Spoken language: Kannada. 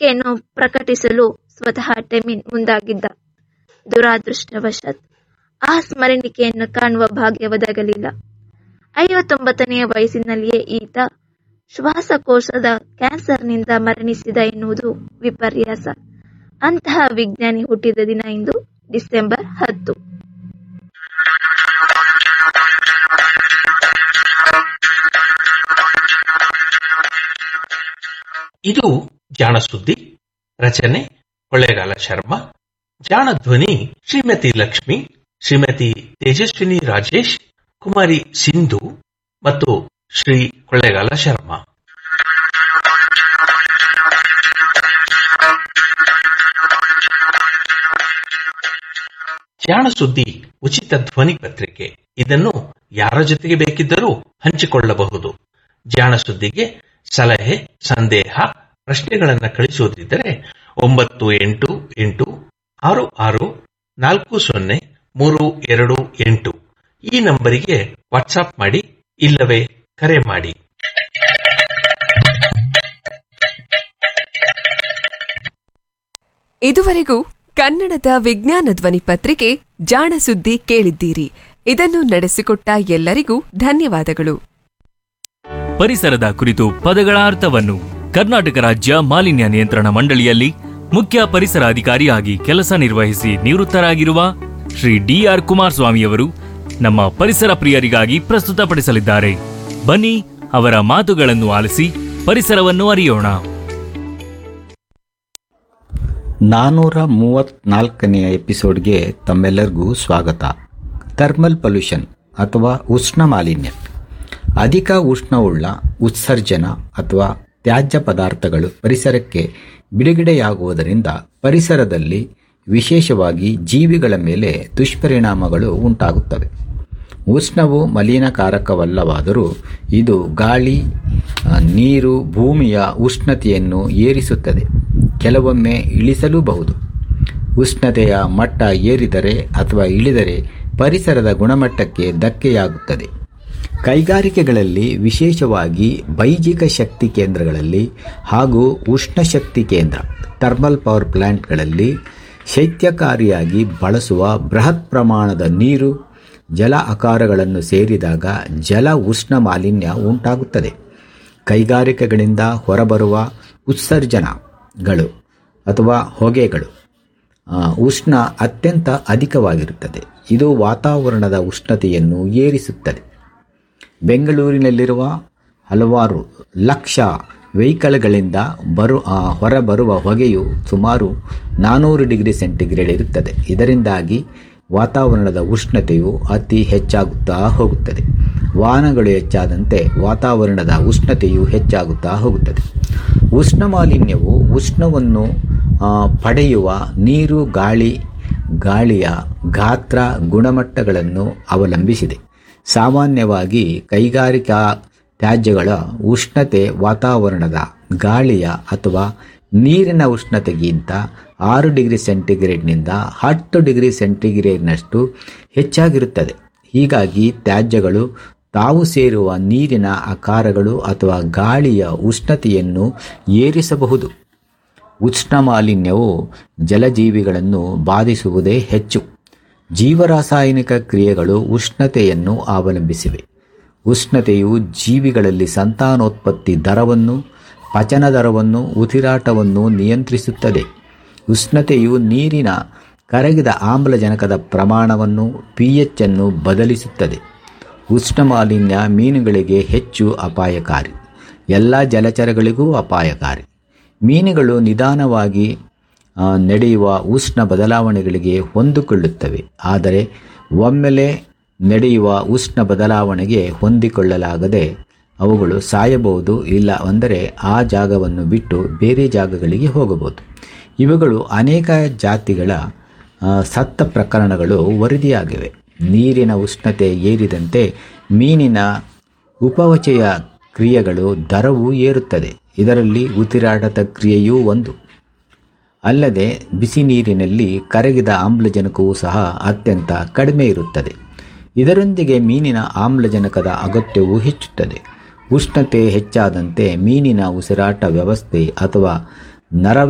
ಸ್ಮರಣಿಕೆಯನ್ನು ಪ್ರಕಟಿಸಲು ಸ್ವತಃ ಟೆಮಿನ್ ಮುಂದಾಗಿದ್ದ ದುರಾದೃಷ್ಟವಶಾತ್ ಆ ಸ್ಮರಣಿಕೆಯನ್ನು ಕಾಣುವ ಭಾಗ್ಯ ಒದಗಲಿಲ್ಲ ಐವತ್ತೊಂಬತ್ತನೆಯ ವಯಸ್ಸಿನಲ್ಲಿಯೇ ಈತ ಶ್ವಾಸಕೋಶದ ಕ್ಯಾನ್ಸರ್ನಿಂದ ಮರಣಿಸಿದ ಎನ್ನುವುದು ವಿಪರ್ಯಾಸ ಅಂತಹ ವಿಜ್ಞಾನಿ ಹುಟ್ಟಿದ ದಿನ ಇಂದು ಡಿಸೆಂಬರ್ ಹತ್ತು ಇದು ಜಾಣ ಸುದ್ದಿ ರಚನೆ ಕೊಳ್ಳೇಗಾಲ ಶರ್ಮಾ ಜಾಣ ಧ್ವನಿ ಶ್ರೀಮತಿ ಲಕ್ಷ್ಮಿ ಶ್ರೀಮತಿ ತೇಜಸ್ವಿನಿ ರಾಜೇಶ್ ಕುಮಾರಿ ಸಿಂಧು ಮತ್ತು ಶ್ರೀ ಕೊಳ್ಳೇಗಾಲ ಶರ್ಮಾ ಜಾಣ ಸುದ್ದಿ ಉಚಿತ ಧ್ವನಿ ಪತ್ರಿಕೆ ಇದನ್ನು ಯಾರ ಜೊತೆಗೆ ಬೇಕಿದ್ದರೂ ಹಂಚಿಕೊಳ್ಳಬಹುದು ಜಾಣ ಸುದ್ದಿಗೆ ಸಲಹೆ ಸಂದೇಹ ಪ್ರಶ್ನೆಗಳನ್ನು ಕಳಿಸುವುದಿದ್ದರೆ ಒಂಬತ್ತು ಎಂಟು ಎಂಟು ಆರು ಆರು ನಾಲ್ಕು ಸೊನ್ನೆ ಮೂರು ಎರಡು ಎಂಟು ಈ ನಂಬರಿಗೆ ವಾಟ್ಸಾಪ್ ಮಾಡಿ ಇಲ್ಲವೇ ಕರೆ ಮಾಡಿ ಇದುವರೆಗೂ ಕನ್ನಡದ ವಿಜ್ಞಾನ ಧ್ವನಿ ಪತ್ರಿಕೆ ಜಾಣ ಸುದ್ದಿ ಕೇಳಿದ್ದೀರಿ ಇದನ್ನು ನಡೆಸಿಕೊಟ್ಟ ಎಲ್ಲರಿಗೂ ಧನ್ಯವಾದಗಳು ಪರಿಸರದ ಕುರಿತು ಪದಗಳ ಅರ್ಥವನ್ನು ಕರ್ನಾಟಕ ರಾಜ್ಯ ಮಾಲಿನ್ಯ ನಿಯಂತ್ರಣ ಮಂಡಳಿಯಲ್ಲಿ ಮುಖ್ಯ ಪರಿಸರ ಅಧಿಕಾರಿಯಾಗಿ ಕೆಲಸ ನಿರ್ವಹಿಸಿ ನಿವೃತ್ತರಾಗಿರುವ ಶ್ರೀ ಡಿಆರ್ ಕುಮಾರಸ್ವಾಮಿಯವರು ನಮ್ಮ ಪರಿಸರ ಪ್ರಿಯರಿಗಾಗಿ ಪ್ರಸ್ತುತಪಡಿಸಲಿದ್ದಾರೆ ಬನ್ನಿ ಅವರ ಮಾತುಗಳನ್ನು ಆಲಿಸಿ ಪರಿಸರವನ್ನು ಅರಿಯೋಣ ನಾನ್ನೂರ ಮೂವತ್ನಾಲ್ಕನೆಯ ಎಪಿಸೋಡ್ಗೆ ತಮ್ಮೆಲ್ಲರಿಗೂ ಸ್ವಾಗತ ಥರ್ಮಲ್ ಪೊಲ್ಯೂಷನ್ ಅಥವಾ ಉಷ್ಣ ಮಾಲಿನ್ಯ ಅಧಿಕ ಉಷ್ಣವುಳ್ಳ ಉತ್ಸರ್ಜನ ಅಥವಾ ತ್ಯಾಜ್ಯ ಪದಾರ್ಥಗಳು ಪರಿಸರಕ್ಕೆ ಬಿಡುಗಡೆಯಾಗುವುದರಿಂದ ಪರಿಸರದಲ್ಲಿ ವಿಶೇಷವಾಗಿ ಜೀವಿಗಳ ಮೇಲೆ ದುಷ್ಪರಿಣಾಮಗಳು ಉಂಟಾಗುತ್ತವೆ ಉಷ್ಣವು ಮಲಿನಕಾರಕವಲ್ಲವಾದರೂ ಇದು ಗಾಳಿ ಆ, ನೀರು ಭೂಮಿಯ ಉಷ್ಣತೆಯನ್ನು ಏರಿಸುತ್ತದೆ ಕೆಲವೊಮ್ಮೆ ಇಳಿಸಲೂಬಹುದು ಉಷ್ಣತೆಯ ಮಟ್ಟ ಏರಿದರೆ ಅಥವಾ ಇಳಿದರೆ ಪರಿಸರದ ಗುಣಮಟ್ಟಕ್ಕೆ ಧಕ್ಕೆಯಾಗುತ್ತದೆ ಕೈಗಾರಿಕೆಗಳಲ್ಲಿ ವಿಶೇಷವಾಗಿ ಬೈಜಿಕ ಶಕ್ತಿ ಕೇಂದ್ರಗಳಲ್ಲಿ ಹಾಗೂ ಉಷ್ಣ ಶಕ್ತಿ ಕೇಂದ್ರ ಥರ್ಮಲ್ ಪವರ್ ಪ್ಲಾಂಟ್ಗಳಲ್ಲಿ ಶೈತ್ಯಕಾರಿಯಾಗಿ ಬಳಸುವ ಬೃಹತ್ ಪ್ರಮಾಣದ ನೀರು ಜಲ ಆಕಾರಗಳನ್ನು ಸೇರಿದಾಗ ಜಲ ಉಷ್ಣ ಮಾಲಿನ್ಯ ಉಂಟಾಗುತ್ತದೆ ಕೈಗಾರಿಕೆಗಳಿಂದ ಹೊರಬರುವ ಉತ್ಸರ್ಜನಗಳು ಅಥವಾ ಹೊಗೆಗಳು ಆ, ಉಷ್ಣ ಅತ್ಯಂತ ಅಧಿಕವಾಗಿರುತ್ತದೆ ಇದು ವಾತಾವರಣದ ಉಷ್ಣತೆಯನ್ನು ಏರಿಸುತ್ತದೆ ಬೆಂಗಳೂರಿನಲ್ಲಿರುವ ಹಲವಾರು ಲಕ್ಷ ವೆಹಿಕಲ್ಗಳಿಂದ ಬರು ಆ, ಹೊರಬರುವ ಹೊಗೆಯು ಸುಮಾರು ನಾನ್ನೂರು ಡಿಗ್ರಿ ಸೆಂಟಿಗ್ರೇಡ್ ಇರುತ್ತದೆ ಇದರಿಂದಾಗಿ ವಾತಾವರಣದ ಉಷ್ಣತೆಯು ಅತಿ ಹೆಚ್ಚಾಗುತ್ತಾ ಹೋಗುತ್ತದೆ ವಾಹನಗಳು ಹೆಚ್ಚಾದಂತೆ ವಾತಾವರಣದ ಉಷ್ಣತೆಯು ಹೆಚ್ಚಾಗುತ್ತಾ ಹೋಗುತ್ತದೆ ಉಷ್ಣ ಮಾಲಿನ್ಯವು ಉಷ್ಣವನ್ನು ಆ, ಪಡೆಯುವ ನೀರು ಗಾಳಿ ಗಾಳಿಯ ಗಾತ್ರ ಗುಣಮಟ್ಟಗಳನ್ನು ಅವಲಂಬಿಸಿದೆ ಸಾಮಾನ್ಯವಾಗಿ ಕೈಗಾರಿಕಾ ತ್ಯಾಜ್ಯಗಳ ಉಷ್ಣತೆ ವಾತಾವರಣದ ಗಾಳಿಯ ಅಥವಾ ನೀರಿನ ಉಷ್ಣತೆಗಿಂತ ಆರು ಡಿಗ್ರಿ ಸೆಂಟಿಗ್ರೇಡ್ನಿಂದ ಹತ್ತು ಡಿಗ್ರಿ ಸೆಂಟಿಗ್ರೇಡ್ನಷ್ಟು ಹೆಚ್ಚಾಗಿರುತ್ತದೆ ಹೀಗಾಗಿ ತ್ಯಾಜ್ಯಗಳು ತಾವು ಸೇರುವ ನೀರಿನ ಆಕಾರಗಳು ಅಥವಾ ಗಾಳಿಯ ಉಷ್ಣತೆಯನ್ನು ಏರಿಸಬಹುದು ಉಷ್ಣ ಮಾಲಿನ್ಯವು ಜಲಜೀವಿಗಳನ್ನು ಬಾಧಿಸುವುದೇ ಹೆಚ್ಚು ಜೀವರಾಸಾಯನಿಕ ಕ್ರಿಯೆಗಳು ಉಷ್ಣತೆಯನ್ನು ಅವಲಂಬಿಸಿವೆ ಉಷ್ಣತೆಯು ಜೀವಿಗಳಲ್ಲಿ ಸಂತಾನೋತ್ಪತ್ತಿ ದರವನ್ನು ಪಚನ ದರವನ್ನು ಉಸಿರಾಟವನ್ನು ನಿಯಂತ್ರಿಸುತ್ತದೆ ಉಷ್ಣತೆಯು ನೀರಿನ ಕರಗಿದ ಆಮ್ಲಜನಕದ ಪ್ರಮಾಣವನ್ನು ಪಿಎಚ್ ಅನ್ನು ಬದಲಿಸುತ್ತದೆ ಉಷ್ಣ ಮಾಲಿನ್ಯ ಮೀನುಗಳಿಗೆ ಹೆಚ್ಚು ಅಪಾಯಕಾರಿ ಎಲ್ಲ ಜಲಚರಗಳಿಗೂ ಅಪಾಯಕಾರಿ ಮೀನುಗಳು ನಿಧಾನವಾಗಿ ಆ, ನಡೆಯುವ ಉಷ್ಣ ಬದಲಾವಣೆಗಳಿಗೆ ಹೊಂದಿಕೊಳ್ಳುತ್ತವೆ ಆದರೆ ಒಮ್ಮೆಲೆ ನಡೆಯುವ ಉಷ್ಣ ಬದಲಾವಣೆಗೆ ಹೊಂದಿಕೊಳ್ಳಲಾಗದೆ ಅವುಗಳು ಸಾಯಬಹುದು ಇಲ್ಲ ಅಂದರೆ ಆ ಜಾಗವನ್ನು ಬಿಟ್ಟು ಬೇರೆ ಜಾಗಗಳಿಗೆ ಹೋಗಬಹುದು ಇವುಗಳು ಅನೇಕ ಜಾತಿಗಳ ಆ, ಸತ್ತ ಪ್ರಕರಣಗಳು ವರದಿಯಾಗಿವೆ ನೀರಿನ ಉಷ್ಣತೆ ಏರಿದಂತೆ ಮೀನಿನ ಉಪವಚಯ ಕ್ರಿಯೆಗಳು ದರವು ಏರುತ್ತದೆ ಇದರಲ್ಲಿ ಉಸಿರಾಟದ ಕ್ರಿಯೆಯೂ ಒಂದು ಅಲ್ಲದೆ ಬಿಸಿ ನೀರಿನಲ್ಲಿ ಕರಗಿದ ಆಮ್ಲಜನಕವೂ ಸಹ ಅತ್ಯಂತ ಕಡಿಮೆ ಇರುತ್ತದೆ ಇದರೊಂದಿಗೆ ಮೀನಿನ ಆಮ್ಲಜನಕದ ಅಗತ್ಯವೂ ಹೆಚ್ಚುತ್ತದೆ ಉಷ್ಣತೆ ಹೆಚ್ಚಾದಂತೆ ಮೀನಿನ ಉಸಿರಾಟ ವ್ಯವಸ್ಥೆ ಅಥವಾ ನರ